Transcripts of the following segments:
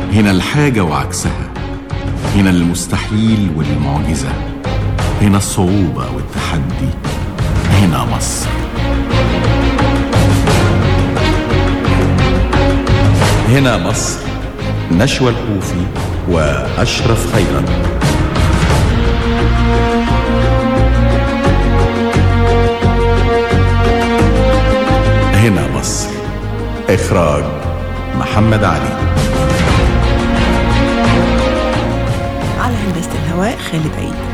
هنا الحاجة وعكسها هنا المستحيل والمعجزة هنا الصعوبة والتحدي هنا مصر هنا مصر نشوى الحوفي وأشرف خيرت هنا مصر إخراج محمد علي على هندسة الهواء خالد عيد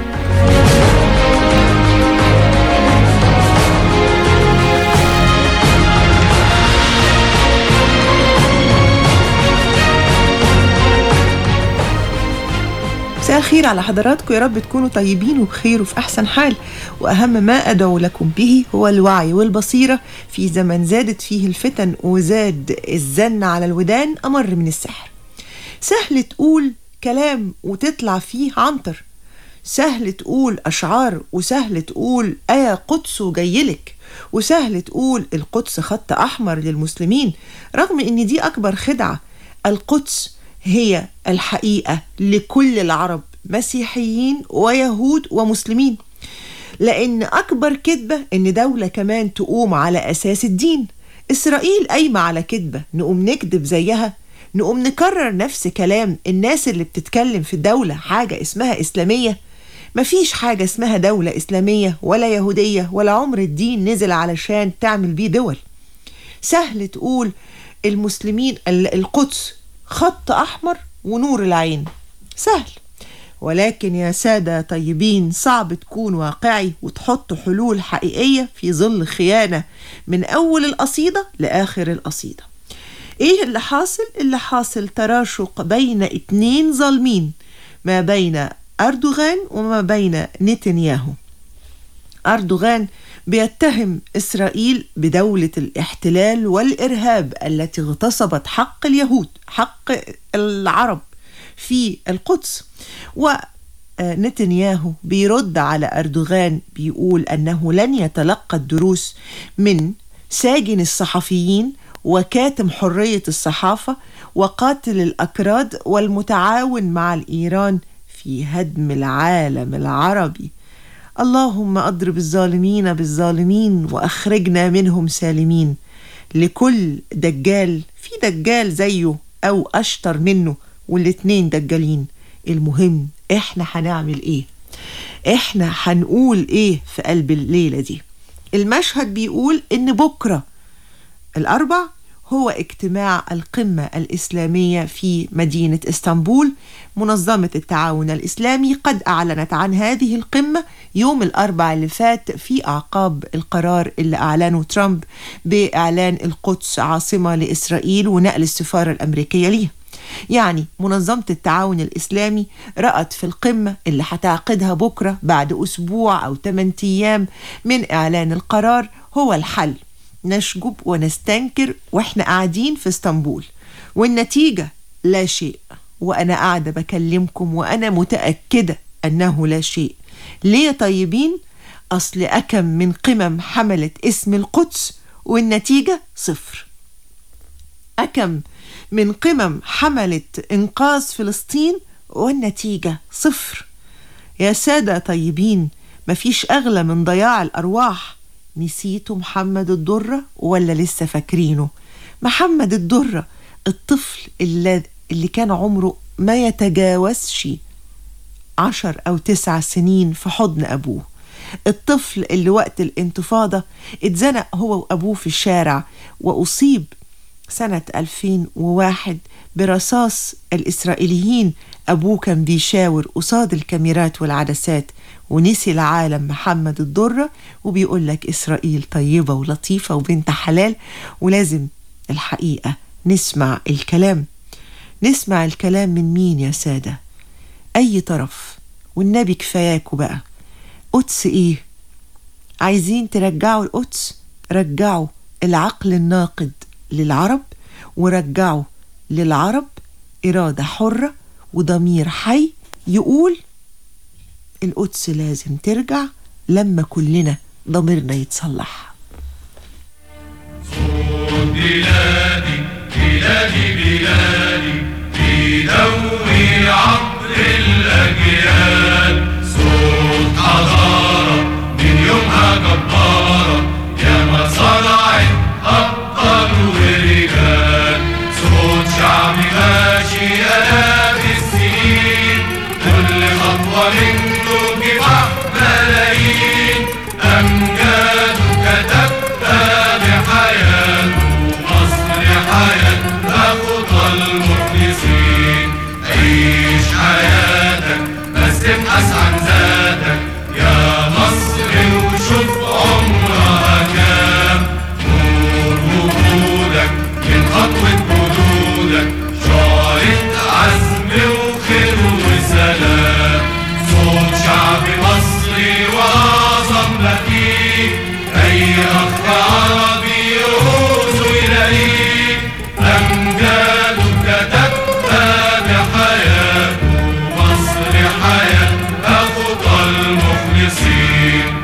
مساء الخير على حضراتكم يا رب تكونوا طيبين وبخير وفي أحسن حال وأهم ما أدعو لكم به هو الوعي والبصيرة في زمن زادت فيه الفتن وزاد الزن على الودان أمر من السحر سهل تقول كلام وتطلع فيه عنتر سهل تقول أشعار وسهل تقول آية قدس وجايلك وسهل تقول القدس خط أحمر للمسلمين رغم إن دي أكبر خدعة القدس هي الحقيقة لكل العرب مسيحيين ويهود ومسلمين لأن أكبر كذبة إن دولة كمان تقوم على أساس الدين إسرائيل قايمة على كذبة نقوم نكذب زيها نقوم نكرر نفس كلام الناس اللي بتتكلم في الدولة حاجة اسمها إسلامية مفيش حاجة اسمها دولة إسلامية ولا يهودية ولا عمر الدين نزل علشان تعمل بيه دول سهل تقول المسلمين ال- القدس خط أحمر ونور العين سهل ولكن يا سادة طيبين صعب تكون واقعي وتحط حلول حقيقية في ظل خيانة من أول القصيدة لآخر القصيدة إيه اللي حاصل؟ اللي حاصل تراشق بين اتنين ظالمين ما بين أردوغان وما بين نتنياهو أردوغان بيتهم إسرائيل بدولة الاحتلال والإرهاب التي اغتصبت حق اليهود حق العرب في القدس ونتنياهو بيرد على أردوغان بيقول أنه لن يتلقى الدروس من ساجن الصحفيين وكاتم حرية الصحافة وقاتل الأكراد والمتعاون مع الإيران في هدم العالم العربي اللهم اضرب الظالمين بالظالمين واخرجنا منهم سالمين لكل دجال في دجال زيه او اشطر منه والاتنين دجالين المهم احنا هنعمل ايه احنا هنقول ايه في قلب الليله دي المشهد بيقول ان بكره الاربع هو اجتماع القمة الإسلامية في مدينة اسطنبول منظمة التعاون الإسلامي قد أعلنت عن هذه القمة يوم الأربع اللي فات في أعقاب القرار اللي أعلنه ترامب بإعلان القدس عاصمة لإسرائيل ونقل السفارة الأمريكية ليها يعني منظمة التعاون الإسلامي رأت في القمة اللي هتعقدها بكرة بعد أسبوع أو 8 أيام من إعلان القرار هو الحل نشجب ونستنكر واحنا قاعدين في اسطنبول والنتيجة لا شيء وأنا قاعدة بكلمكم وأنا متأكدة أنه لا شيء ليه طيبين؟ أصل أكم من قمم حملت اسم القدس والنتيجة صفر أكم من قمم حملت إنقاذ فلسطين والنتيجة صفر يا سادة طيبين مفيش أغلى من ضياع الأرواح نسيتوا محمد الدرة ولا لسه فاكرينه محمد الدرة الطفل اللي, اللي كان عمره ما يتجاوزش عشر أو تسع سنين في حضن أبوه الطفل اللي وقت الانتفاضة اتزنق هو وأبوه في الشارع وأصيب سنة 2001 برصاص الإسرائيليين أبوه كان بيشاور قصاد الكاميرات والعدسات ونسي العالم محمد الضرة وبيقول لك إسرائيل طيبة ولطيفة وبنت حلال ولازم الحقيقة نسمع الكلام نسمع الكلام من مين يا سادة أي طرف والنبي كفاياكوا بقى قدس إيه عايزين ترجعوا القدس رجعوا العقل الناقد للعرب ورجعوا للعرب إرادة حرة وضمير حي يقول القدس لازم ترجع لما كلنا ضميرنا يتصلح بلادي بلادي بلادي بيدوي عبر الأجيال صوت حضارة من يومها جبارة ياما صنعت أبطال ورجال صوت شعب ماشي آلاف السنين كل خطوة منه كفاح ملايين أمجاد كتبها بحياته مصر حياتها خطى المخلصين عيش حياتك بس ابحث عن ذاتك يا مصر وشوف عمرها كام نور وجودك من خطوة جدودك شعلة عزم وخير وسلام صوت شعب مصري وأعظم ما فيه أي أخ عربي يعوز يلاقيه أمجاد كتبها بحياته مصر حياتها خطى المخلصين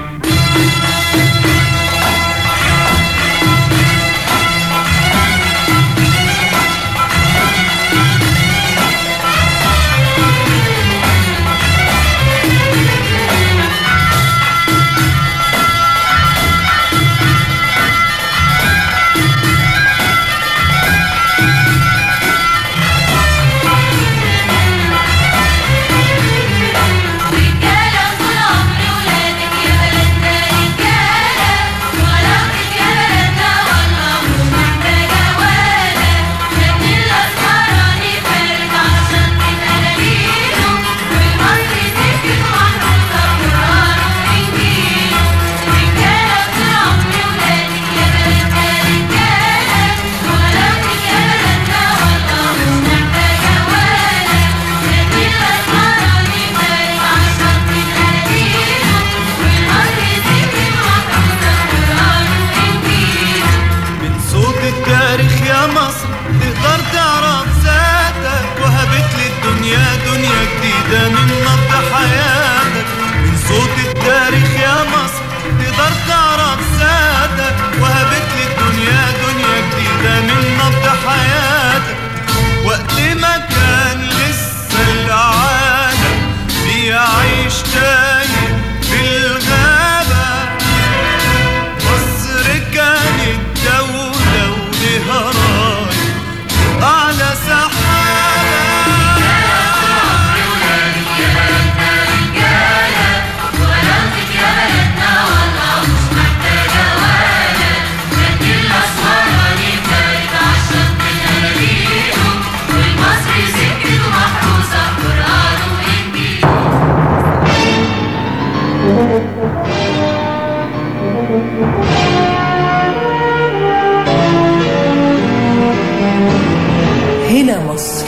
رجالة طول عمر ولادك يا بلدنا رجالة وغلاوتك يا بلدنا والله مش محتاجة ولا شد الأسمراني فارد عشان تتقلبينه والمصري سكت محروسة قرآن وإنجيله رجالة طول عمر ولادك يا بلدنا رجالة وغلاوتك يا بلدنا والله مش محتاجة ولا شد الأسمراني فارد عشان تتقلبينه والمصري سكت محروسة قرآن وإنجيله من صوت التاريخ يا مصر تقدر تعرف ذاتك وهبت للدنيا دنيا جديدة من نبض حياتك من صوت التاريخ يا مصر تقدر تعرف ذاتك وهبت للدنيا دنيا جديدة من نبض حياتك وقت ما كان لسه العالم بيعيش تاني في الغابة مصر كانت دولة ولها راية أعلى سحابة وغلاوتك يا بلدنا والله مش محتاجة ولا شد الأسمراني فارد عشان تتقلبينه والمصري سكت ومحروسة قرآن وإنجيل هنا مصر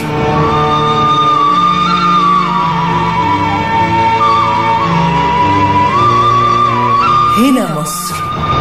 هنا مصر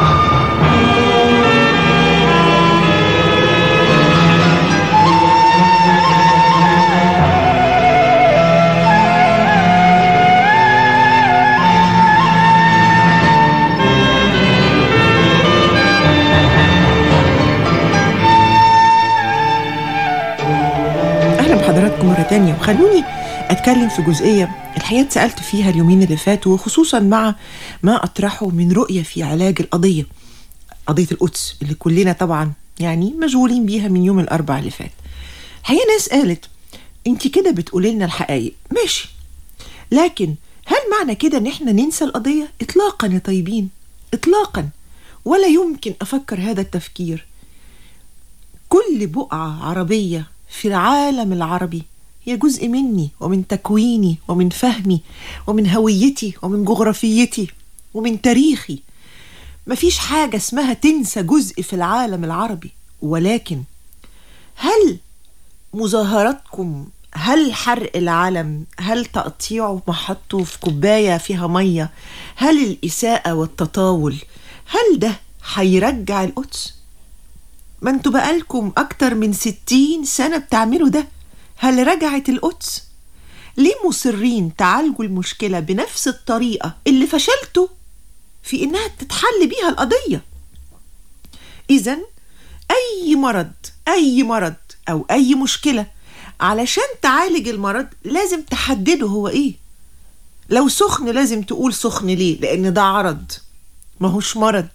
اهلا بحضراتكم مره تانية وخلوني اتكلم في جزئيه الحقيقه اتسالت فيها اليومين اللي فاتوا وخصوصا مع ما اطرحه من رؤيه في علاج القضيه قضيه القدس اللي كلنا طبعا يعني مشغولين بيها من يوم الاربع اللي فات الحقيقه ناس قالت انت كده بتقولي لنا الحقائق ماشي لكن هل معنى كده ان احنا ننسى القضيه اطلاقا يا طيبين اطلاقا ولا يمكن افكر هذا التفكير كل بقعة عربية في العالم العربي هي جزء مني ومن تكويني ومن فهمي ومن هويتي ومن جغرافيتي ومن تاريخي مفيش حاجة اسمها تنسى جزء في العالم العربي ولكن هل مظاهراتكم هل حرق العلم هل تقطيعه محطه في كوباية فيها مية هل الإساءة والتطاول هل ده هيرجع القدس ما انتوا بقالكم أكتر من ستين سنة بتعملوا ده هل رجعت القدس؟ ليه مصرين تعالجوا المشكلة بنفس الطريقة اللي فشلتوا في إنها تتحل بيها القضية؟ إذا أي مرض أي مرض أو أي مشكلة علشان تعالج المرض لازم تحدده هو ايه لو سخن لازم تقول سخن ليه لان ده عرض ما هوش مرض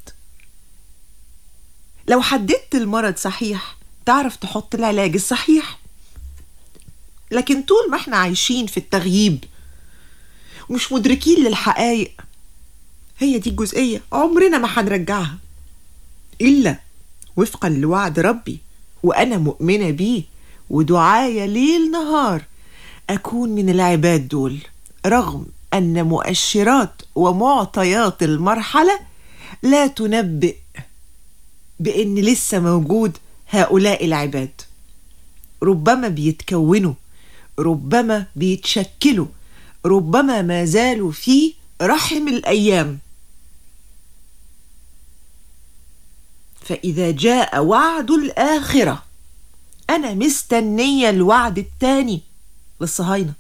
لو حددت المرض صحيح تعرف تحط العلاج الصحيح لكن طول ما احنا عايشين في التغييب ومش مدركين للحقائق هي دي الجزئية عمرنا ما هنرجعها إلا وفقا لوعد ربي وأنا مؤمنة بيه ودعاية ليل نهار أكون من العباد دول رغم أن مؤشرات ومعطيات المرحلة لا تنبئ بأن لسه موجود هؤلاء العباد ربما بيتكونوا ربما بيتشكلوا ربما ما زالوا في رحم الأيام فإذا جاء وعد الآخرة أنا مستنية الوعد التاني للصهاينة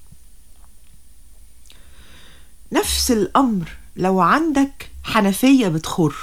نفس الأمر لو عندك حنفية بتخر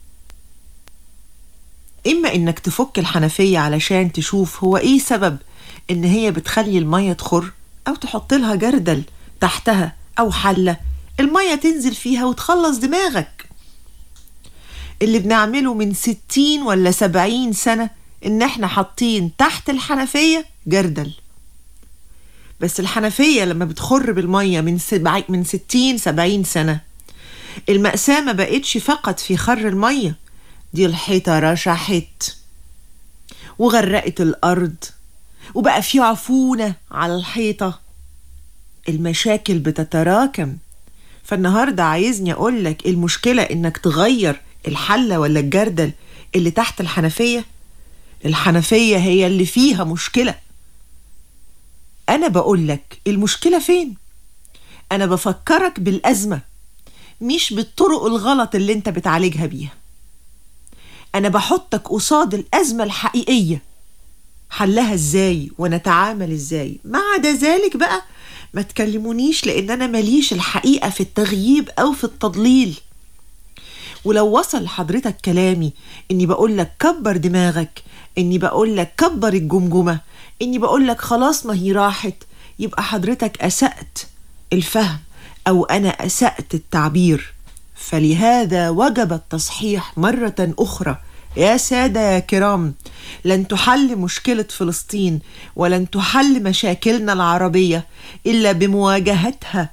إما إنك تفك الحنفية علشان تشوف هو إيه سبب إن هي بتخلي المية تخر أو تحط لها جردل تحتها أو حلة المية تنزل فيها وتخلص دماغك اللي بنعمله من ستين ولا سبعين سنة إن إحنا حاطين تحت الحنفية جردل بس الحنفية لما بتخر بالمية من سبع... من ستين سبعين سنة المأساة ما بقتش فقط في خر المية دي الحيطة رشحت وغرقت الأرض وبقى في عفونة على الحيطة المشاكل بتتراكم فالنهاردة عايزني أقولك المشكلة إنك تغير الحلة ولا الجردل اللي تحت الحنفية الحنفية هي اللي فيها مشكلة أنا بقولك المشكلة فين أنا بفكرك بالأزمة مش بالطرق الغلط اللي انت بتعالجها بيها أنا بحطك قصاد الأزمة الحقيقية حلها ازاي ونتعامل ازاي ما عدا ذلك بقى ما تكلمونيش لان انا ماليش الحقيقه في التغييب او في التضليل ولو وصل لحضرتك كلامي اني بقول لك كبر دماغك اني بقول لك كبر الجمجمه اني بقول لك خلاص ما هي راحت يبقى حضرتك اسات الفهم او انا اسات التعبير فلهذا وجب التصحيح مره اخرى يا سادة يا كرام لن تحل مشكلة فلسطين ولن تحل مشاكلنا العربية إلا بمواجهتها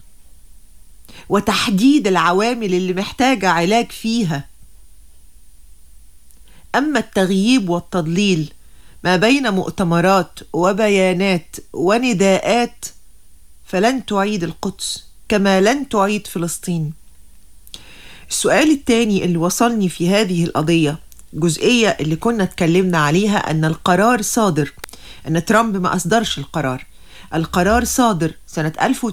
وتحديد العوامل اللي محتاجة علاج فيها أما التغييب والتضليل ما بين مؤتمرات وبيانات ونداءات فلن تعيد القدس كما لن تعيد فلسطين السؤال الثاني اللي وصلني في هذه القضية جزئية اللي كنا اتكلمنا عليها أن القرار صادر أن ترامب ما أصدرش القرار القرار صادر سنة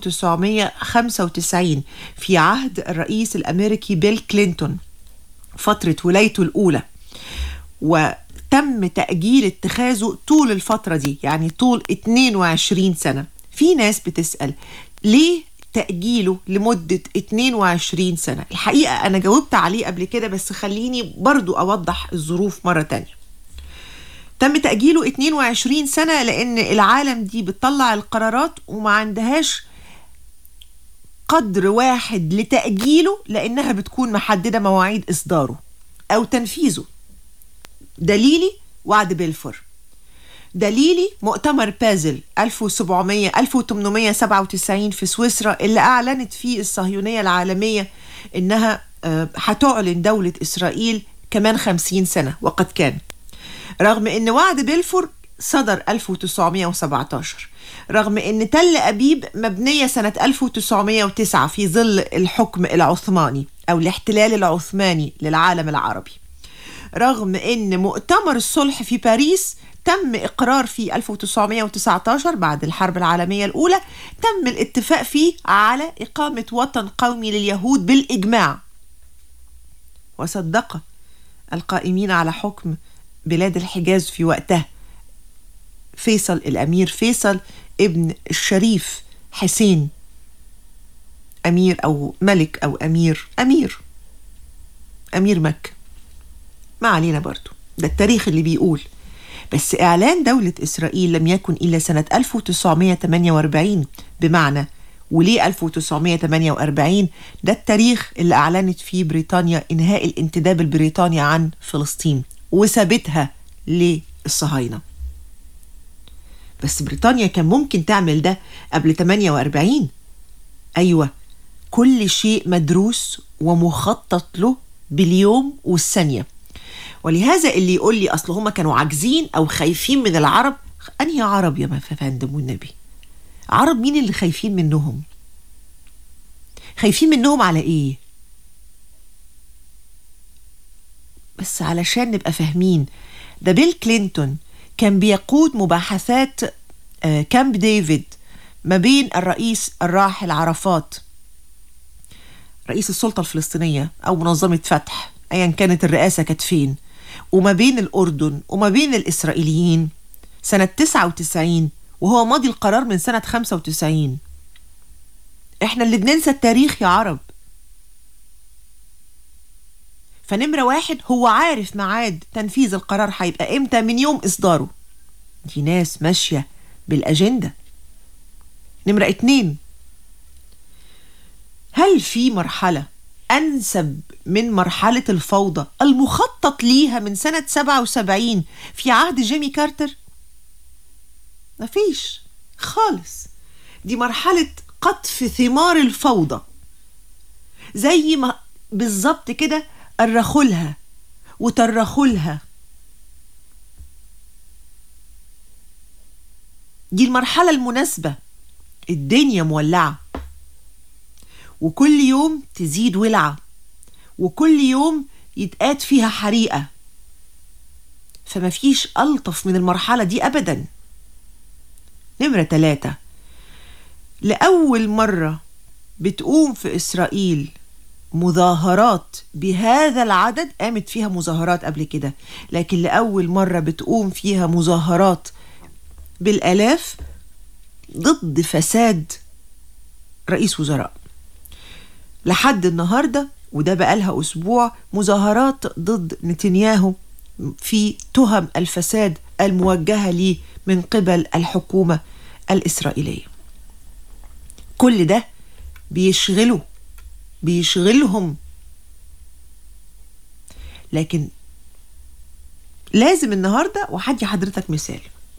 1995 في عهد الرئيس الأمريكي بيل كلينتون فترة ولايته الأولى وتم تأجيل اتخاذه طول الفترة دي يعني طول 22 سنة في ناس بتسأل ليه تأجيله لمدة 22 سنة الحقيقة أنا جاوبت عليه قبل كده بس خليني برضو أوضح الظروف مرة تانية تم تأجيله 22 سنة لأن العالم دي بتطلع القرارات وما عندهاش قدر واحد لتأجيله لأنها بتكون محددة مواعيد إصداره أو تنفيذه دليلي وعد بلفور دليلي مؤتمر بازل 1700 1897 في سويسرا اللي أعلنت فيه الصهيونية العالمية إنها آه، هتعلن دولة إسرائيل كمان 50 سنة وقد كان رغم إن وعد بلفور صدر 1917 رغم إن تل أبيب مبنية سنة 1909 في ظل الحكم العثماني أو الاحتلال العثماني للعالم العربي رغم ان مؤتمر الصلح في باريس تم اقرار في 1919 بعد الحرب العالميه الاولى تم الاتفاق فيه على اقامه وطن قومي لليهود بالاجماع وصدق القائمين على حكم بلاد الحجاز في وقتها فيصل الامير فيصل ابن الشريف حسين امير او ملك او امير امير امير مكه ما علينا برضو ده التاريخ اللي بيقول بس إعلان دولة إسرائيل لم يكن إلا سنة 1948 بمعنى وليه 1948 ده التاريخ اللي أعلنت فيه بريطانيا إنهاء الانتداب البريطاني عن فلسطين وسابتها للصهاينة بس بريطانيا كان ممكن تعمل ده قبل 48 أيوة كل شيء مدروس ومخطط له باليوم والثانية ولهذا اللي يقول لي أصل هما كانوا عاجزين أو خايفين من العرب أنهي عرب يا فندم والنبي عرب مين اللي خايفين منهم خايفين منهم على ايه بس علشان نبقى فاهمين ده بيل كلينتون كان بيقود مباحثات آه، كامب ديفيد ما بين الرئيس الراحل عرفات رئيس السلطة الفلسطينية أو منظمة فتح أيا كانت الرئاسة كانت فين وما بين الأردن وما بين الإسرائيليين سنة 99 وهو ماضي القرار من سنة 95 احنا اللي بننسى التاريخ يا عرب فنمرة واحد هو عارف ميعاد تنفيذ القرار هيبقى امتى من يوم إصداره دي ناس ماشية بالأجندة نمرة اتنين هل في مرحلة أنسب من مرحلة الفوضى المخطط ليها من سنة 77 في عهد جيمي كارتر؟ مفيش خالص دي مرحلة قطف ثمار الفوضى زي ما بالظبط كده أرخولها وترخولها دي المرحلة المناسبة الدنيا مولعة وكل يوم تزيد ولعة وكل يوم يتقاد فيها حريقة فما فيش ألطف من المرحلة دي أبدا نمرة ثلاثة لأول مرة بتقوم في إسرائيل مظاهرات بهذا العدد قامت فيها مظاهرات قبل كده لكن لأول مرة بتقوم فيها مظاهرات بالآلاف ضد فساد رئيس وزراء لحد النهاردة وده بقالها أسبوع مظاهرات ضد نتنياهو في تهم الفساد الموجهة ليه من قبل الحكومة الإسرائيلية كل ده بيشغله بيشغلهم لكن لازم النهارده وهدي حضرتك مثال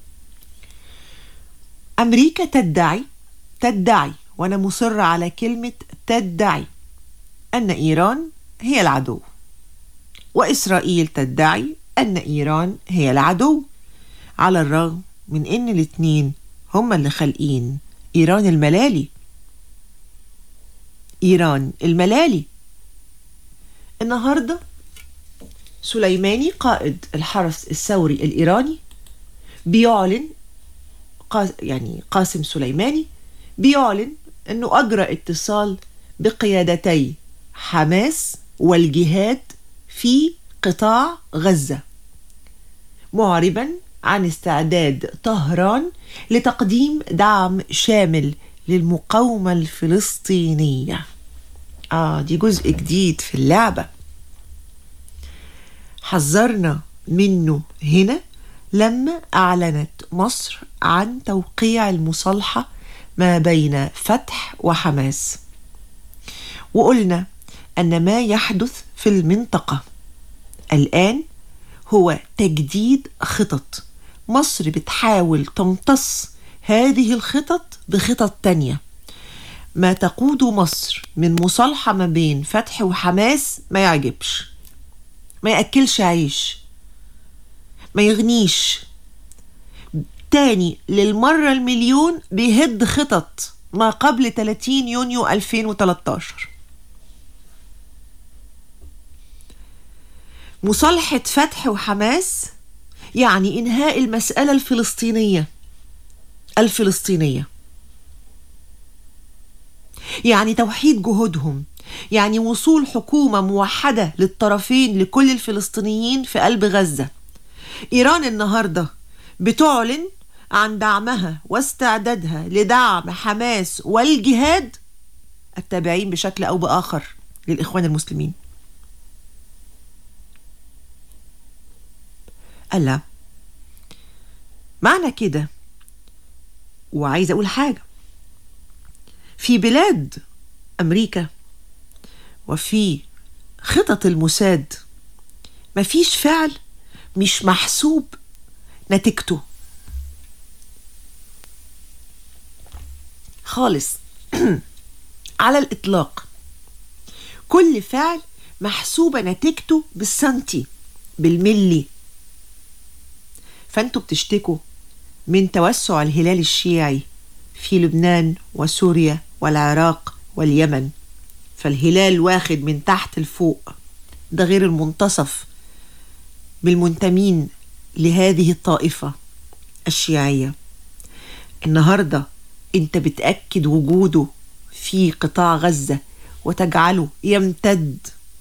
امريكا تدعي تدعي وانا مصره على كلمه تدعي ان ايران هي العدو واسرائيل تدعي ان ايران هي العدو على الرغم من ان الاتنين هما اللي خالقين ايران الملالي ايران الملالي النهارده سليماني قائد الحرس الثوري الايراني بيعلن قاس يعني قاسم سليماني بيعلن انه اجرى اتصال بقيادتي حماس والجهاد في قطاع غزه معربا عن استعداد طهران لتقديم دعم شامل للمقاومه الفلسطينيه اه دي جزء جديد في اللعبه حذرنا منه هنا لما أعلنت مصر عن توقيع المصالحة ما بين فتح وحماس وقلنا أن ما يحدث في المنطقة الآن هو تجديد خطط مصر بتحاول تمتص هذه الخطط بخطط تانية ما تقود مصر من مصالحة ما بين فتح وحماس ما يعجبش ما يأكلش عيش ما يغنيش تاني للمرة المليون بيهد خطط ما قبل 30 يونيو 2013 مصالحة فتح وحماس يعني إنهاء المسألة الفلسطينية الفلسطينية يعني توحيد جهودهم يعني وصول حكومة موحدة للطرفين لكل الفلسطينيين في قلب غزة إيران النهاردة بتعلن عن دعمها واستعدادها لدعم حماس والجهاد التابعين بشكل أو بآخر للإخوان المسلمين ألا معنى كده وعايز أقول حاجة في بلاد أمريكا وفي خطط الموساد مفيش فعل مش محسوب نتيجته خالص على الإطلاق كل فعل محسوبة نتيجته بالسنتي بالملي فانتوا بتشتكوا من توسع الهلال الشيعي في لبنان وسوريا والعراق واليمن فالهلال واخد من تحت لفوق ده غير المنتصف بالمنتمين لهذه الطائفة الشيعية النهاردة انت بتأكد وجوده في قطاع غزة وتجعله يمتد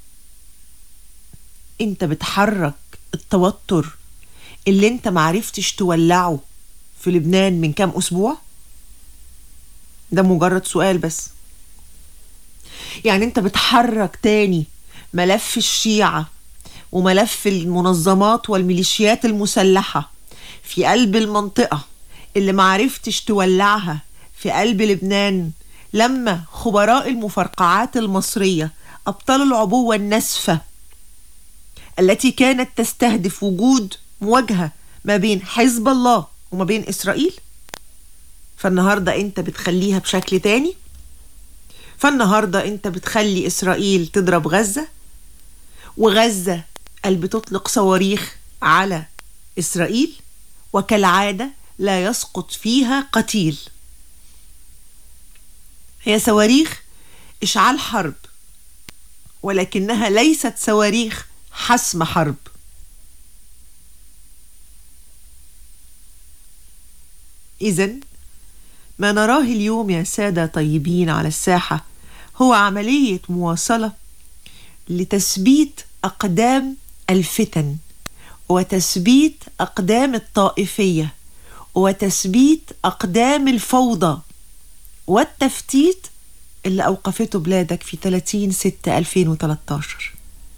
انت بتحرك التوتر اللي انت معرفتش تولعه في لبنان من كام اسبوع ده مجرد سؤال بس يعني انت بتحرك تاني ملف الشيعة وملف المنظمات والميليشيات المسلحة في قلب المنطقة اللي معرفتش تولعها في قلب لبنان لما خبراء المفرقعات المصرية أبطال العبوة الناسفة التي كانت تستهدف وجود مواجهة ما بين حزب الله وما بين إسرائيل فالنهاردة أنت بتخليها بشكل تاني فالنهاردة أنت بتخلي إسرائيل تضرب غزة وغزة قال بتطلق صواريخ على إسرائيل وكالعادة لا يسقط فيها قتيل هي صواريخ إشعال حرب ولكنها ليست صواريخ حسم حرب إذا ما نراه اليوم يا سادة طيبين على الساحة هو عملية مواصلة لتثبيت أقدام الفتن وتثبيت أقدام الطائفية وتثبيت أقدام الفوضى والتفتيت اللي أوقفته بلادك في 30 6 2013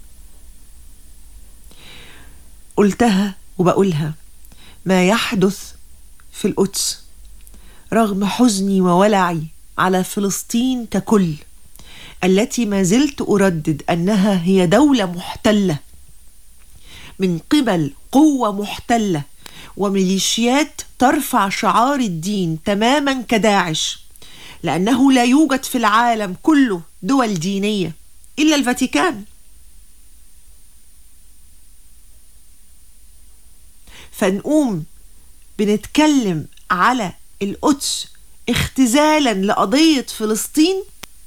قلتها وبقولها ما يحدث في القدس رغم حزني وولعي على فلسطين ككل التي ما زلت اردد انها هي دوله محتله من قبل قوه محتله وميليشيات ترفع شعار الدين تماما كداعش لانه لا يوجد في العالم كله دول دينيه الا الفاتيكان فنقوم بنتكلم على القدس اختزالا لقضيه فلسطين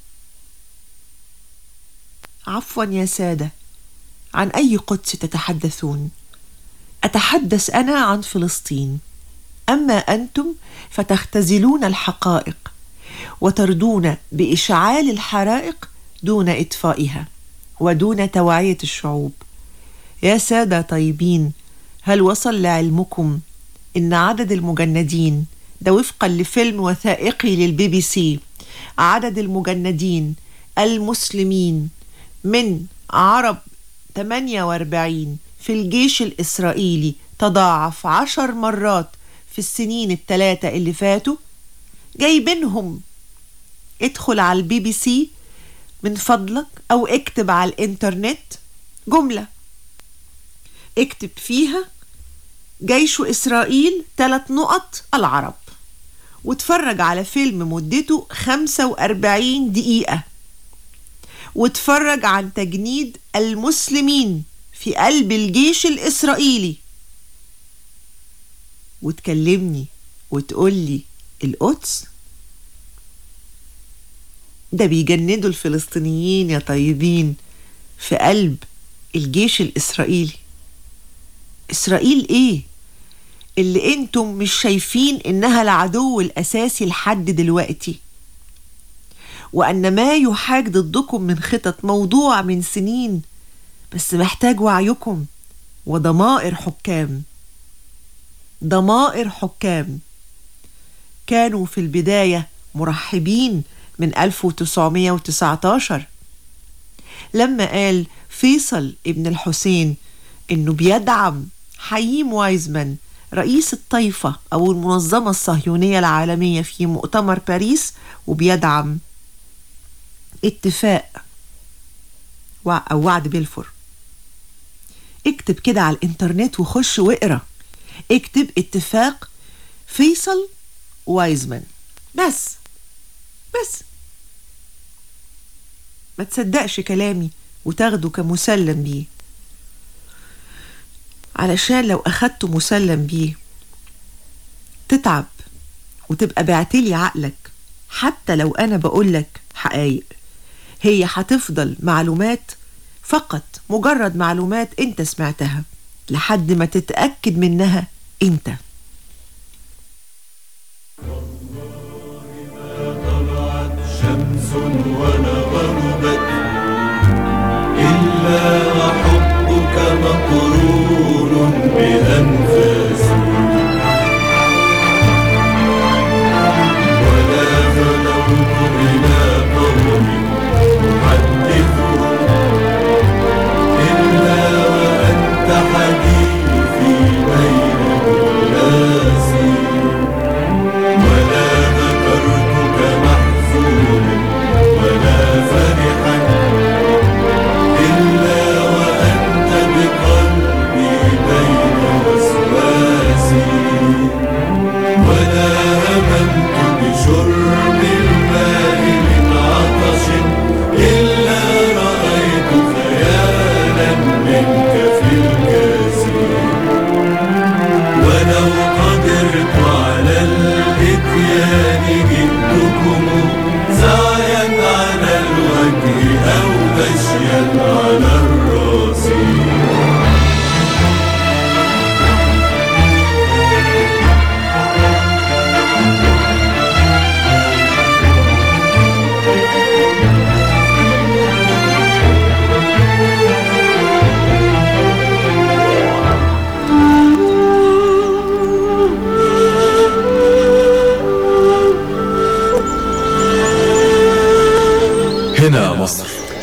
عفوا يا ساده عن اي قدس تتحدثون اتحدث انا عن فلسطين اما انتم فتختزلون الحقائق وتردون باشعال الحرائق دون اطفائها ودون توعيه الشعوب يا ساده طيبين هل وصل لعلمكم ان عدد المجندين ده وفقا لفيلم وثائقي للبي بي سي عدد المجندين المسلمين من عرب 48 في الجيش الإسرائيلي تضاعف عشر مرات في السنين الثلاثة اللي فاتوا جايبينهم ادخل على البي بي سي من فضلك أو اكتب على الإنترنت جملة اكتب فيها جيش إسرائيل ثلاث نقط العرب واتفرج على فيلم مدته 45 دقيقة واتفرج عن تجنيد المسلمين في قلب الجيش الإسرائيلي وتكلمني وتقولي القدس ده بيجندوا الفلسطينيين يا طيبين في قلب الجيش الإسرائيلي إسرائيل إيه؟ اللي انتم مش شايفين إنها العدو الأساسي لحد دلوقتي وأن ما يحاج ضدكم من خطط موضوع من سنين بس محتاج وعيكم وضمائر حكام ضمائر حكام كانوا في البداية مرحبين من 1919 لما قال فيصل ابن الحسين انه بيدعم حييم وايزمان رئيس الطائفة أو المنظمة الصهيونية العالمية في مؤتمر باريس وبيدعم اتفاق وع- أو وعد بلفور اكتب كده على الانترنت وخش واقرا اكتب اتفاق فيصل وايزمان بس بس ما تصدقش كلامي وتاخده كمسلم بيه علشان لو أخدته مسلم بيه تتعب وتبقى بعتلي عقلك حتى لو أنا بقولك حقايق هي هتفضل معلومات فقط مجرد معلومات انت سمعتها لحد ما تتأكد منها انت شمس ولا غربت إلا وحبك مقرون بأنفاسي ولا غدوت إلى قوم أحدثهم إلا وأنت حديثي بين الناس ولا ذكرتك محزونا ولا فرحا إلا وأنت بقلبي بين وسواسي ولا هممت بشرب الماء من عطش إلا رأيت خيالا منك في الكاسي ولو قدرت على الاتيان جئتكم سعيا على الوجه او مشيا على الراس هنا مصر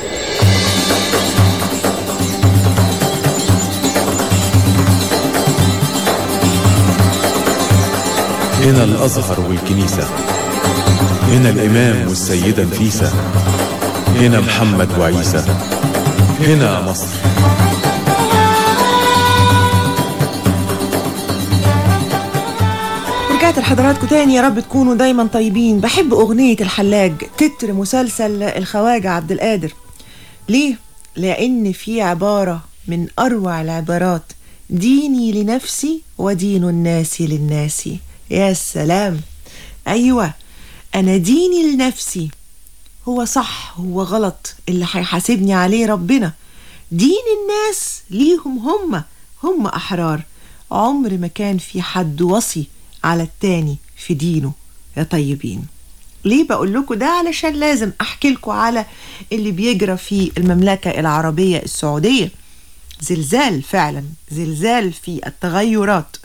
هنا الأزهر والكنيسة هنا الإمام والسيدة نفيسة هنا محمد وعيسى هنا مصر رجعت لحضراتكم تاني يا رب تكونوا دايما طيبين بحب أغنية الحلاج تتر مسلسل الخواجة عبد القادر ليه؟ لأن في عبارة من أروع العبارات ديني لنفسي ودين الناس للناس يا سلام أيوة أنا ديني لنفسي هو صح هو غلط اللي هيحاسبني عليه ربنا دين الناس ليهم هم هم أحرار عمر ما كان في حد وصي على التاني في دينه يا طيبين ليه بقول لكم ده علشان لازم احكي لكم على اللي بيجرى في المملكة العربية السعودية زلزال فعلا زلزال في التغيرات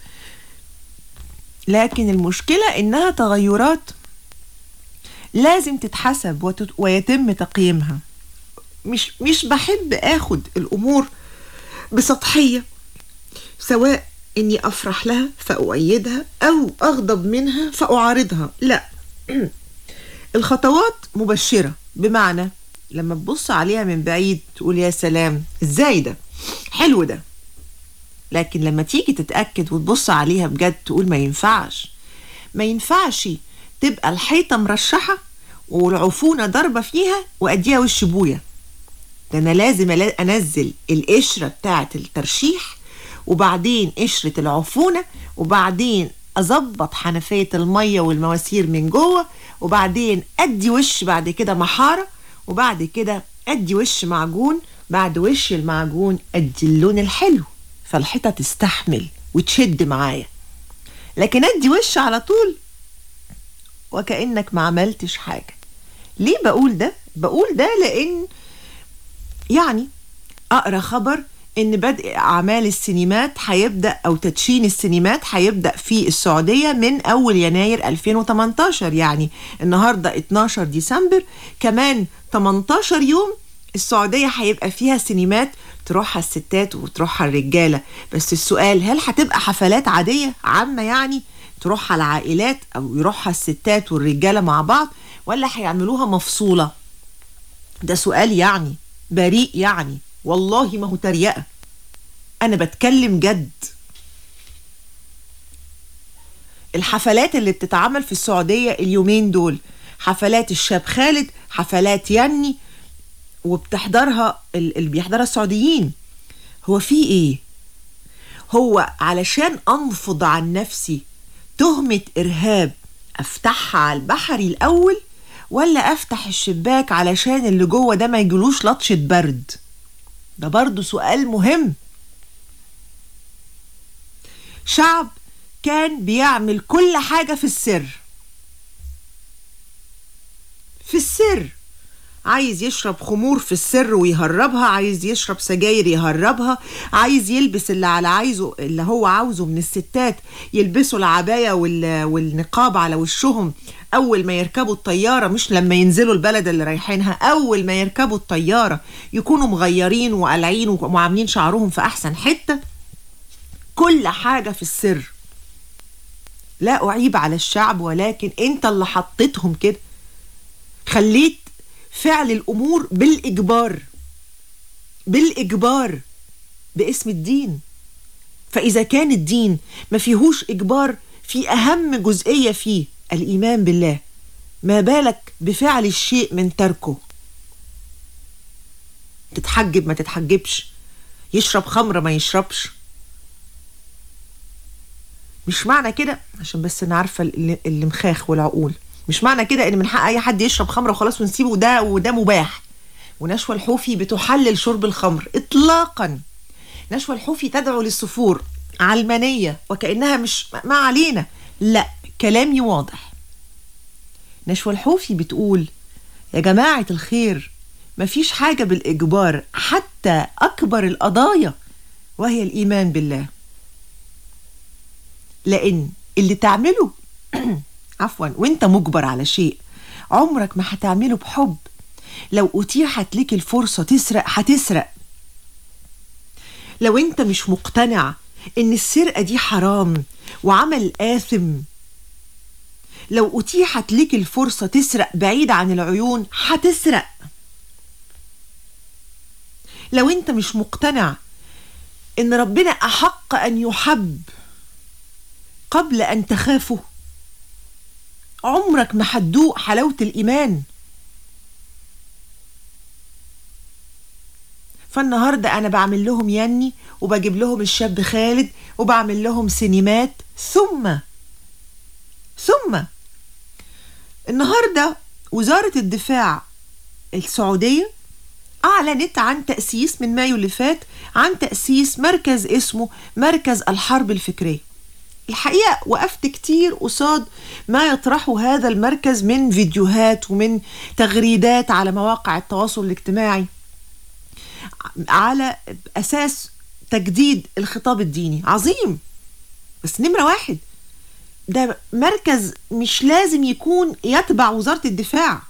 لكن المشكلة انها تغيرات لازم تتحسب وتت- ويتم تقييمها مش مش بحب اخد الامور بسطحية سواء اني افرح لها فاؤيدها او اغضب منها فاعارضها لا الخطوات مبشرة بمعنى لما تبص عليها من بعيد تقول يا سلام ازاي ده حلو ده لكن لما تيجي تتأكد وتبص عليها بجد تقول ما ينفعش ما ينفعش تبقى الحيطة مرشحة والعفونة ضربة فيها وأديها وش بويا ده أنا لازم ألا- أنزل القشرة بتاعة الترشيح وبعدين قشرة العفونة وبعدين أظبط حنفية المية والمواسير من جوه وبعدين أدي وش بعد كده محارة وبعد كده أدي وش معجون بعد وش المعجون أدي اللون الحلو فالحيطة تستحمل وتشد معايا لكن أدي وش على طول وكأنك ما عملتش حاجة ليه بقول ده؟ بقول ده لأن يعني اقرا خبر ان بدء اعمال السينمات هيبدا او تدشين السينمات هيبدا في السعوديه من اول يناير 2018 يعني النهارده 12 ديسمبر كمان 18 يوم السعودية هيبقى فيها سينمات تروحها الستات وتروحها الرجالة بس السؤال هل هتبقى حفلات عادية عامة يعني تروحها العائلات أو يروحها الستات والرجالة مع بعض ولا هيعملوها مفصولة ده سؤال يعني بريء يعني والله ما هو تريقة أنا بتكلم جد الحفلات اللي بتتعمل في السعودية اليومين دول حفلات الشاب خالد حفلات يني وبتحضرها ال- اللي بيحضرها السعوديين هو في ايه هو علشان انفض عن نفسي تهمة ارهاب افتحها على البحري الاول ولا افتح الشباك علشان اللي جوه ده ما يجلوش لطشة برد ده برضو سؤال مهم شعب كان بيعمل كل حاجة في السر في السر عايز يشرب خمور في السر ويهربها عايز يشرب سجاير يهربها عايز يلبس اللي على عايزه اللي هو عاوزه من الستات يلبسوا العباية وال... والنقاب على وشهم أول ما يركبوا الطيارة مش لما ينزلوا البلد اللي رايحينها أول ما يركبوا الطيارة يكونوا مغيرين وقلعين وعاملين شعرهم في أحسن حتة كل حاجة في السر لا أعيب على الشعب ولكن أنت اللي حطيتهم كده خليت فعل الأمور بالإجبار بالإجبار باسم الدين فإذا كان الدين ما فيهوش إجبار في أهم جزئية فيه الإيمان بالله ما بالك بفعل الشيء من تركه تتحجب ما تتحجبش يشرب خمر ما يشربش مش معنى كده عشان بس انا عارفه اللي اللي مخاخ والعقول مش معنى كده ان من حق اي حد يشرب خمره وخلاص ونسيبه ده وده مباح ونشوى الحوفي بتحلل شرب الخمر اطلاقا نشوى الحوفي تدعو للسفور علمانيه وكانها مش ما علينا لا كلامي واضح نشوى الحوفي بتقول يا جماعه الخير مفيش حاجه بالاجبار حتى اكبر القضايا وهي الايمان بالله لان اللي تعمله عفوا وانت مجبر على شيء عمرك ما هتعمله بحب لو اتيحت ليك الفرصه تسرق هتسرق لو انت مش مقتنع ان السرقه دي حرام وعمل آثم لو اتيحت ليك الفرصه تسرق بعيد عن العيون هتسرق لو انت مش مقتنع ان ربنا احق ان يحب قبل ان تخافه عمرك ما هتدوق حلاوه الايمان فالنهارده انا بعمل لهم يني وبجيب لهم الشاب خالد وبعمل لهم سينمات ثم ثم النهارده وزاره الدفاع السعوديه أعلنت عن تأسيس من مايو اللي فات عن تأسيس مركز اسمه مركز الحرب الفكرية الحقيقة وقفت كتير قصاد ما يطرحه هذا المركز من فيديوهات ومن تغريدات على مواقع التواصل الاجتماعي على أساس تجديد الخطاب الديني عظيم بس نمرة واحد ده مركز مش لازم يكون يتبع وزارة الدفاع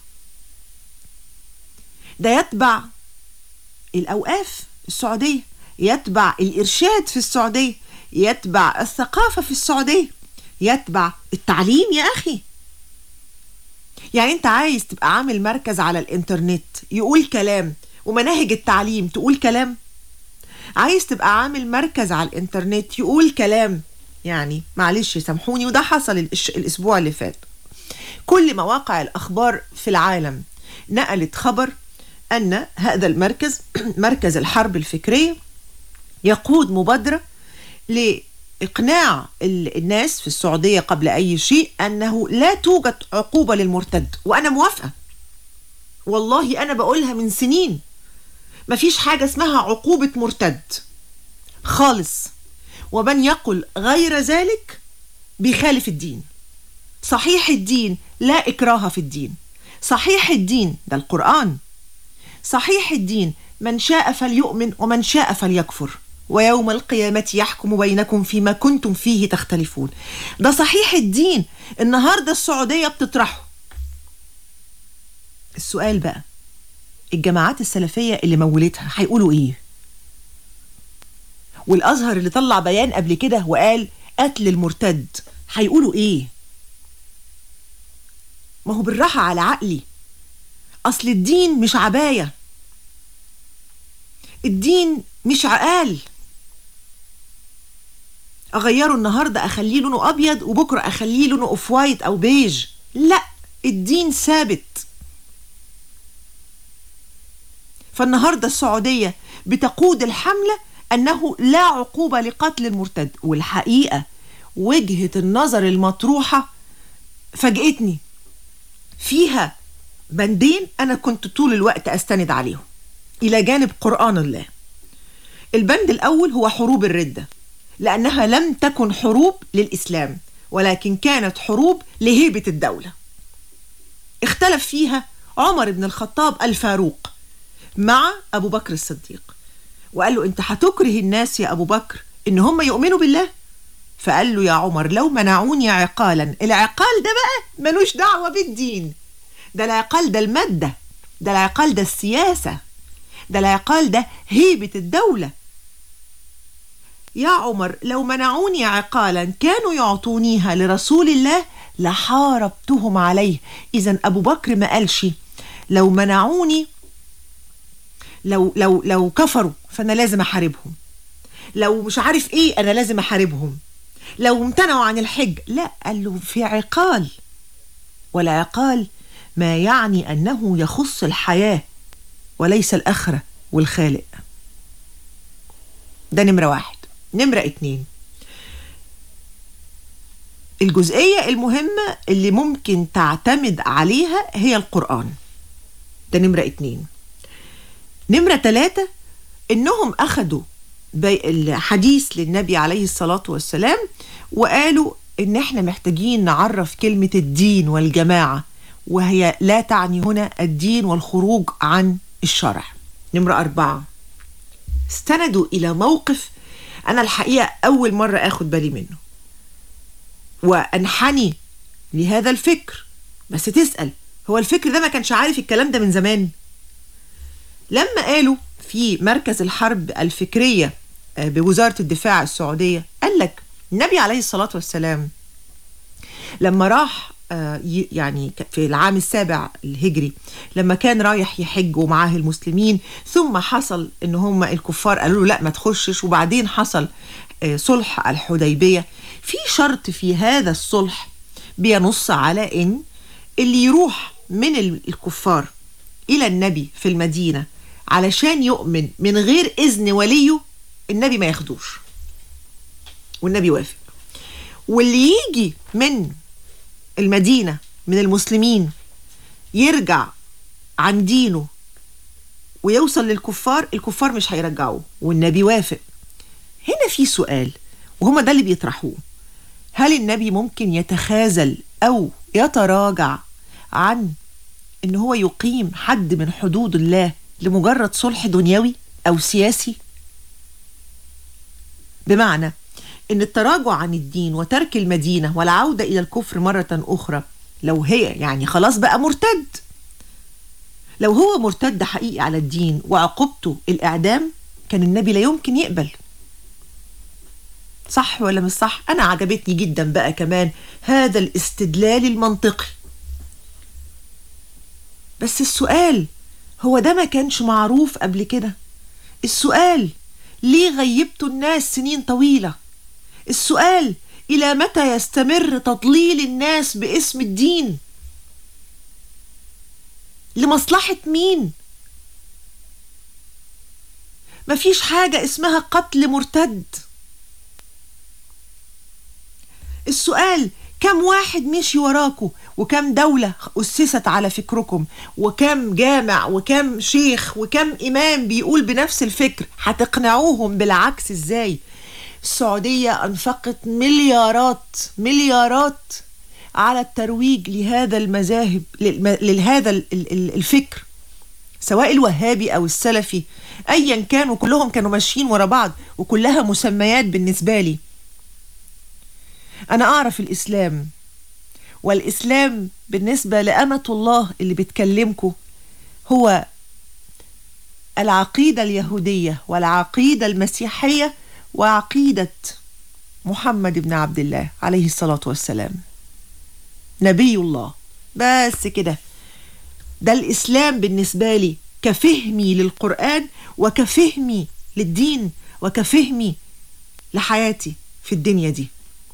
ده يتبع الأوقاف السعودية يتبع الإرشاد في السعودية يتبع الثقافة في السعودية يتبع التعليم يا أخي يعني أنت عايز تبقى عامل مركز على الإنترنت يقول كلام ومناهج التعليم تقول كلام عايز تبقى عامل مركز على الإنترنت يقول كلام يعني معلش سامحوني وده حصل الأش- الأسبوع اللي فات كل مواقع الأخبار في العالم نقلت خبر أن هذا المركز مركز الحرب الفكرية يقود مبادرة لإقناع ال- الناس في السعودية قبل أي شيء أنه لا توجد عقوبة للمرتد وأنا موافقة والله أنا بقولها من سنين مفيش حاجة اسمها عقوبة مرتد خالص ومن يقل غير ذلك بيخالف الدين صحيح الدين لا إكراه في الدين صحيح الدين ده القرآن صحيح الدين من شاء فليؤمن ومن شاء فليكفر ويوم القيامة يحكم بينكم فيما كنتم فيه تختلفون ده صحيح الدين النهاردة السعودية بتطرحه السؤال بقى الجماعات السلفية اللي مولتها هيقولوا ايه والازهر اللي طلع بيان قبل كده وقال قتل المرتد هيقولوا ايه ما هو بالراحة على عقلي اصل الدين مش عباية الدين مش عقال اغيره النهارده اخليه لونه ابيض وبكره اخليه لونه اوف وايت او بيج لا الدين ثابت فالنهارده السعوديه بتقود الحمله انه لا عقوبه لقتل المرتد والحقيقه وجهه النظر المطروحه فاجئتني فيها بندين انا كنت طول الوقت استند عليهم الى جانب قران الله البند الاول هو حروب الرده لانها لم تكن حروب للاسلام ولكن كانت حروب لهيبه الدوله اختلف فيها عمر بن الخطاب الفاروق مع ابو بكر الصديق وقال له انت هتكره الناس يا ابو بكر ان هم يؤمنوا بالله فقال له يا عمر لو منعوني عقالا العقال ده بقى ملوش دعوه بالدين ده العقال ده الماده ده العقال ده السياسه ده العقال ده هيبه الدوله يا عمر لو منعوني عقالا كانوا يعطونيها لرسول الله لحاربتهم عليه اذا ابو بكر ما قالش لو منعوني لو لو لو كفروا فانا لازم احاربهم لو مش عارف ايه انا لازم احاربهم لو امتنعوا عن الحج لا قال له في عقال والعقال ما يعني انه يخص الحياه وليس الاخره والخالق ده نمره واحد نمره اتنين الجزئيه المهمه اللي ممكن تعتمد عليها هي القران ده نمره اتنين نمرة ثلاثة إنهم أخدوا بي- الحديث للنبي عليه الصلاة والسلام وقالوا إن إحنا محتاجين نعرف كلمة الدين والجماعة وهي لا تعني هنا الدين والخروج عن الشرع نمرة أربعة استندوا إلى موقف أنا الحقيقة أول مرة أخد بالي منه وأنحني لهذا الفكر بس تسأل هو الفكر ده ما كانش عارف الكلام ده من زمان لما قالوا في مركز الحرب الفكرية آه، بوزارة الدفاع السعودية قال لك النبي عليه الصلاة والسلام لما راح آه، ي- يعني ك- في العام السابع الهجري لما كان رايح يحج ومعاه المسلمين ثم حصل ان هم الكفار قالوا له لا ما تخشش وبعدين حصل آه، صلح الحديبية في شرط في هذا الصلح بينص على ان اللي يروح من ال- الكفار الى النبي في المدينه علشان يؤمن من غير اذن وليه النبي ما ياخدوش والنبي وافق واللي يجي من المدينه من المسلمين يرجع عن دينه ويوصل للكفار الكفار مش هيرجعوه والنبي وافق هنا في سؤال وهما ده اللي بيطرحوه هل النبي ممكن يتخاذل او يتراجع عن ان هو يقيم حد من حدود الله لمجرد صلح دنيوي او سياسي بمعنى ان التراجع عن الدين وترك المدينه والعوده الى الكفر مره اخرى لو هي يعني خلاص بقى مرتد لو هو مرتد حقيقي على الدين وعقوبته الاعدام كان النبي لا يمكن يقبل صح ولا مش صح انا عجبتني جدا بقى كمان هذا الاستدلال المنطقي بس السؤال هو ده ما كانش معروف قبل كده السؤال ليه غيبتوا الناس سنين طويلة السؤال إلى متى يستمر تضليل الناس باسم الدين لمصلحة مين مفيش حاجة اسمها قتل مرتد السؤال كم واحد مشي وراكم وكم دولة أسست على فكركم وكم جامع وكم شيخ وكم إمام بيقول بنفس الفكر هتقنعوهم بالعكس إزاي السعودية أنفقت مليارات مليارات على الترويج لهذا المذاهب للم- لهذا ال- ال- الفكر سواء الوهابي او السلفي ايا كانوا كلهم كانوا ماشيين ورا بعض وكلها مسميات بالنسبه لي انا اعرف الاسلام والاسلام بالنسبه لامه الله اللي بتكلمكم هو العقيدة اليهودية والعقيدة المسيحية وعقيدة محمد بن عبد الله عليه الصلاة والسلام نبي الله بس كده ده الإسلام بالنسبة لي كفهمي للقرآن وكفهمي للدين وكفهمي لحياتي في الدنيا دي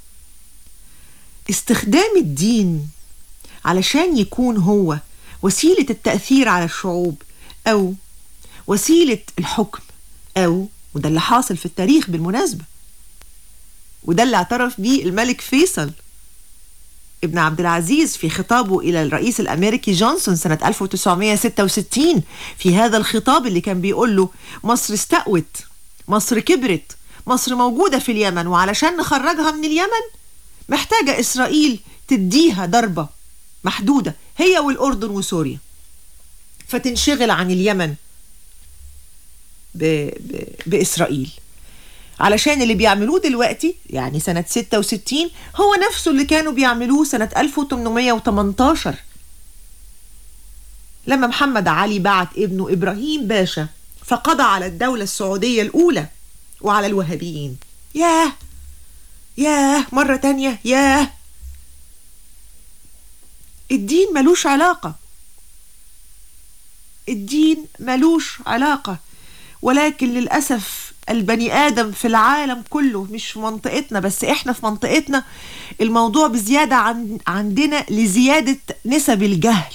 استخدام الدين علشان يكون هو وسيلة التأثير على الشعوب أو وسيلة الحكم أو وده اللي حاصل في التاريخ بالمناسبة وده اللي اعترف بيه الملك فيصل ابن عبد العزيز في خطابه إلى الرئيس الأمريكي جونسون سنة 1966 في هذا الخطاب اللي كان بيقول له مصر استقوت مصر كبرت مصر موجودة في اليمن وعلشان نخرجها من اليمن محتاجة إسرائيل تديها ضربة محدودة هي والأردن وسوريا فتنشغل عن اليمن ب... ب... بإسرائيل علشان اللي بيعملوه دلوقتي يعني سنة 66 هو نفسه اللي كانوا بيعملوه سنة 1818 لما محمد علي بعت ابنه إبراهيم باشا فقضى على الدولة السعودية الأولى وعلى الوهابيين ياه ياه مرة تانية ياه الدين ملوش علاقة الدين ملوش علاقة ولكن للأسف البني آدم في العالم كله مش في منطقتنا بس إحنا في منطقتنا الموضوع بزيادة عن عندنا لزيادة نسب الجهل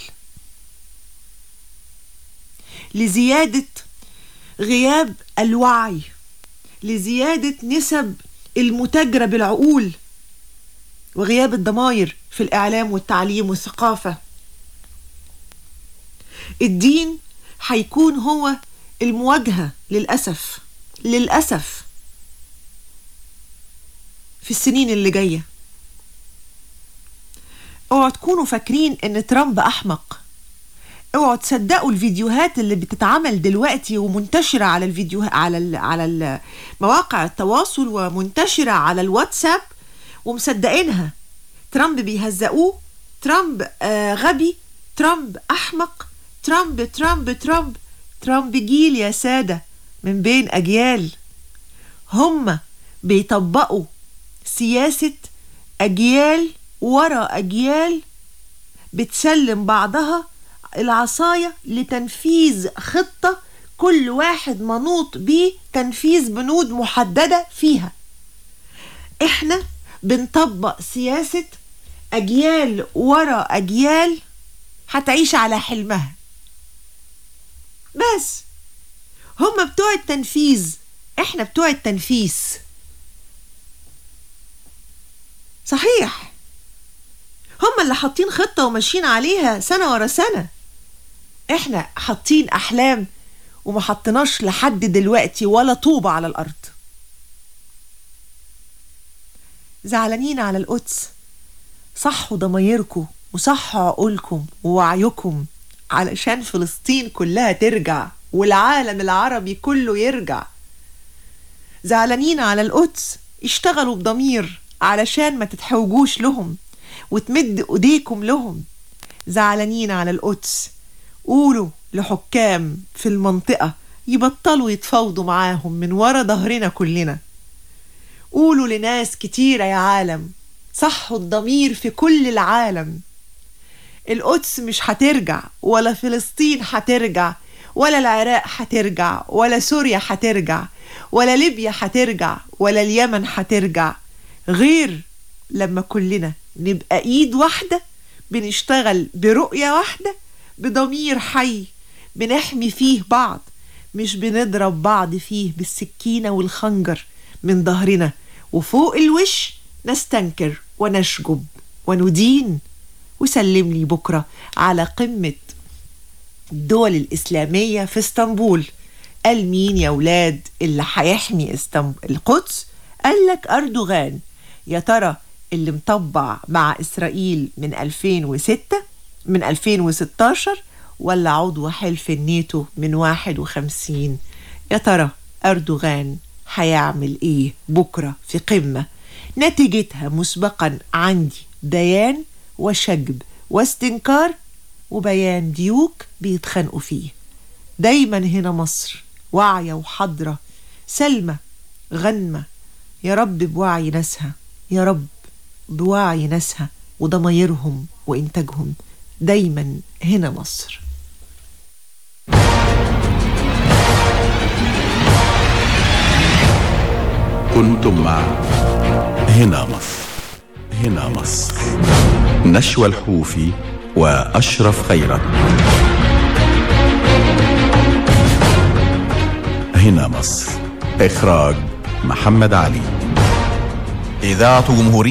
لزيادة غياب الوعي لزيادة نسب المتاجرة بالعقول وغياب الضماير في الإعلام والتعليم والثقافة الدين هيكون هو المواجهة للأسف للأسف في السنين اللي جاية اوعوا تكونوا فاكرين ان ترامب احمق اوعوا تصدقوا الفيديوهات اللي بتتعمل دلوقتي ومنتشرة على الفيديو على ال... على ال- مواقع التواصل ومنتشرة على الواتساب ومصدقينها ترامب بيهزقوه ترامب آه غبي ترامب احمق ترامب ترامب ترامب ترامب جيل يا سادة من بين أجيال هم بيطبقوا سياسة أجيال ورا أجيال بتسلم بعضها العصاية لتنفيذ خطة كل واحد منوط بيه تنفيذ بنود محددة فيها احنا بنطبق سياسة أجيال ورا أجيال هتعيش على حلمها بس هم بتوع التنفيذ احنا بتوع التنفيذ صحيح هم اللي حاطين خطة وماشيين عليها سنة ورا سنة احنا حاطين احلام وما حطيناش لحد دلوقتي ولا طوبة على الارض زعلانين على القدس صحوا ضمايركم وصحوا عقولكم ووعيكم علشان فلسطين كلها ترجع والعالم العربي كله يرجع زعلانين على القدس اشتغلوا بضمير علشان ما تتحوجوش لهم وتمد ايديكم لهم زعلانين على القدس قولوا لحكام في المنطقة يبطلوا يتفاوضوا معاهم من ورا ظهرنا كلنا قولوا لناس كتيرة يا عالم صحوا الضمير في كل العالم القدس مش هترجع ولا فلسطين هترجع ولا العراق هترجع ولا سوريا هترجع ولا ليبيا هترجع ولا اليمن هترجع غير لما كلنا نبقى ايد واحدة بنشتغل برؤية واحدة بضمير حي بنحمي فيه بعض مش بنضرب بعض فيه بالسكينة والخنجر من ظهرنا وفوق الوش نستنكر ونشجب وندين وسلم لي بكرة على قمة الدول الإسلامية في اسطنبول قال مين يا ولاد اللي هيحمي اسطنبول القدس قال لك أردوغان يا ترى اللي مطبع مع إسرائيل من 2006 من 2016 ولا عضو حلف الناتو من 51 يا ترى أردوغان هيعمل إيه بكرة في قمة نتيجتها مسبقا عندي بيان وشجب واستنكار وبيان ديوك بيتخانقوا فيه دايما هنا مصر واعية وحاضرة سلمى غنمة يا رب بوعي ناسها يا رب بوعي ناسها وضمايرهم وإنتاجهم دايما هنا مصر كنتم مع هنا مصر هنا مصر نشوى الحوفي وأشرف خيرت هنا مصر إخراج محمد علي إذاعة جمهورية